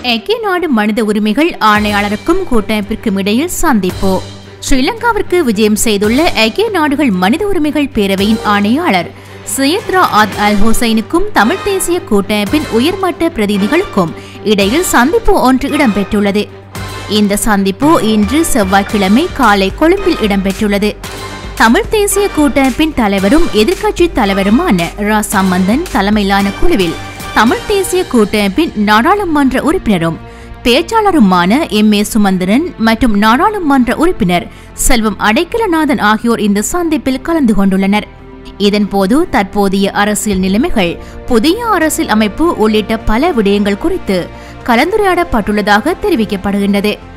ஐக்கிய நாடு மனித உரிமைகள் ஆணையாளருக்கும் கூட்டமைப்பிற்கும் இடையில் சந்திப்பு ஸ்ரீலங்காவிற்கு விஜயம் செய்துள்ள ஐக்கிய நாடுகள் மனித உரிமைகள் பேரவையின் ஆணையாளர் சையத்ரா ஆத் அல் ஹுசைனுக்கும் தமிழ் தேசிய கூட்டமைப்பின் உயர்மட்ட பிரதிநிதிகளுக்கும் இடையில் சந்திப்பு ஒன்று இடம்பெற்றுள்ளது இந்த சந்திப்பு இன்று செவ்வாய்க்கிழமை காலை கொழும்பில் இடம்பெற்றுள்ளது தமிழ் தேசிய கூட்டமைப்பின் தலைவரும் எதிர்க்கட்சி தலைவருமான ரா சம்பந்தன் தலைமையிலான குழுவில் தமிழ் தேசிய கூட்டமைப்பின் நாடாளுமன்ற உறுப்பினரும் பேச்சாளருமான எம் ஏ சுமந்திரன் மற்றும் நாடாளுமன்ற உறுப்பினர் செல்வம் அடைக்கலநாதன் ஆகியோர் இந்த சந்திப்பில் கலந்து கொண்டுள்ளனர் இதன்போது தற்போதைய அரசியல் நிலைமைகள் புதிய அரசியல் அமைப்பு உள்ளிட்ட பல விடயங்கள் குறித்து கலந்துரையாடப்பட்டுள்ளதாக தெரிவிக்கப்படுகின்றது